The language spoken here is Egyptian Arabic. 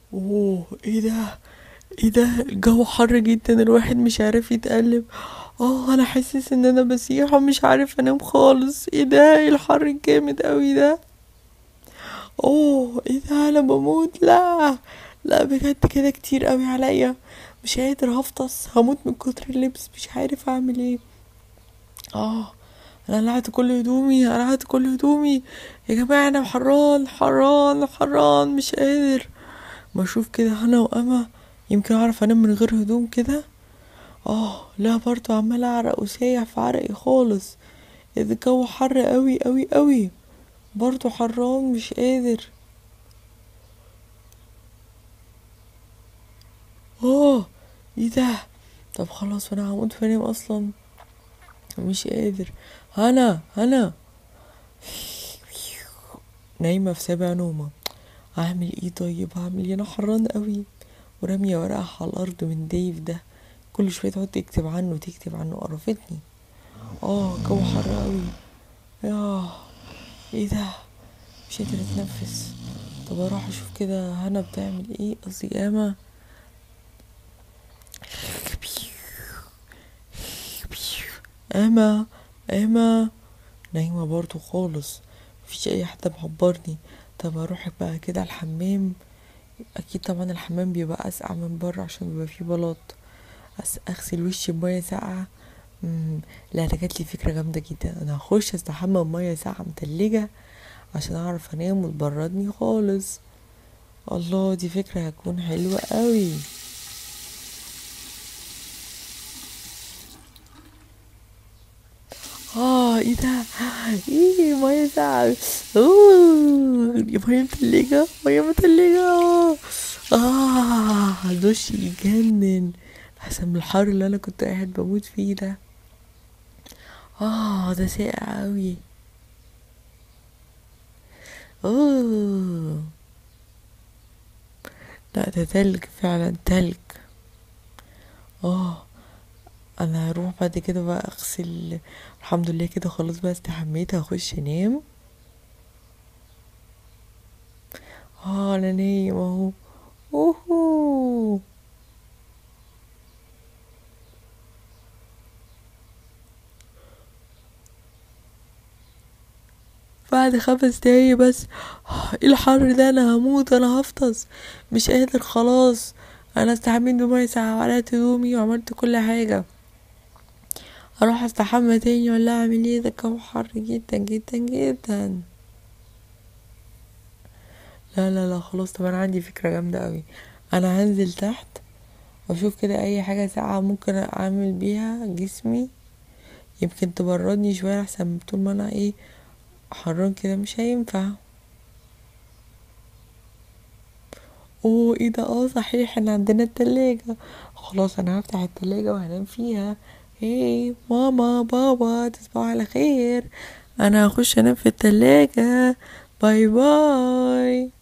اوه ايه ده ايه ده الجو حر جدا الواحد مش عارف يتقلب اه انا حاسس ان انا بسيح ومش عارف انام خالص ايه ده ايه الحر الجامد قوي ده اوه ايه ده انا بموت لا لا بجد كده كتير قوي عليا مش قادر هفطس هموت من كتر اللبس مش عارف اعمل ايه اه انا قلعت كل هدومي قلعت كل هدومي يا جماعه انا حران حران حران مش قادر بشوف كده هنا وأما يمكن اعرف انام من غير هدوم كده اه لا برضو عمال اعرق وسايح في عرقي خالص الجو حر قوي قوي قوي برضو حران مش قادر اه ايه ده طب خلاص وانا هموت وانام اصلا مش قادر هنا هنا نايمة في سابع نومة اعمل ايه طيب هعمل ايه انا حران قوي ورامية ورقها على الارض من ديف ده كل شوية تقعد تكتب عنه تكتب عنه قرفتني اه جو حر قوي ياه ايه ده مش قادرة اتنفس طب اروح اشوف كده هنا بتعمل ايه قصدي اما اما اما نايمة برضو خالص مفيش اي حد معبرني طب اروح بقى كده الحمام اكيد طبعا الحمام بيبقى اسقع من بره عشان بيبقى فيه بلاط أس- اغسل وشي بميه ساقعه مم، لا ده جاتلي فكره جامده جدا انا هخش استحمى بميه ساقعه متلجه عشان اعرف انام وتبردني خالص الله دي فكره هتكون حلوه قوي اه ايه ده ايه ميه ساقعه اوه دي ميه متلجه ميه متلجه اه دش يجنن احسن من الحر اللي انا كنت قاعد بموت فيه ده اه ده ساقع اوي اوه لا ده تلج فعلا تلج اه انا هروح بعد كده بقى اغسل الحمد لله كده خلاص بقى استحميت هخش انام اه انا نايم اهو اوهو بعد خمس دقايق بس ايه الحر ده انا هموت انا هفطس مش قادر خلاص انا استحميت بمية ساعة وعلقت هدومي وعملت كل حاجة اروح استحمى تاني ولا اعمل ايه ده الجو حر جدا جدا جدا لا لا لا خلاص طب انا عندي فكرة جامدة اوي انا هنزل تحت واشوف كده اي حاجة ساقعة ممكن اعمل بيها جسمي يمكن تبردني شوية احسن طول ما انا ايه حران كده مش هينفع اوه ايه ده اه صحيح احنا عندنا التلاجة خلاص انا هفتح التلاجة وهنام فيها هي ماما بابا تصبحوا على خير انا هخش انام في التلاجة باي باي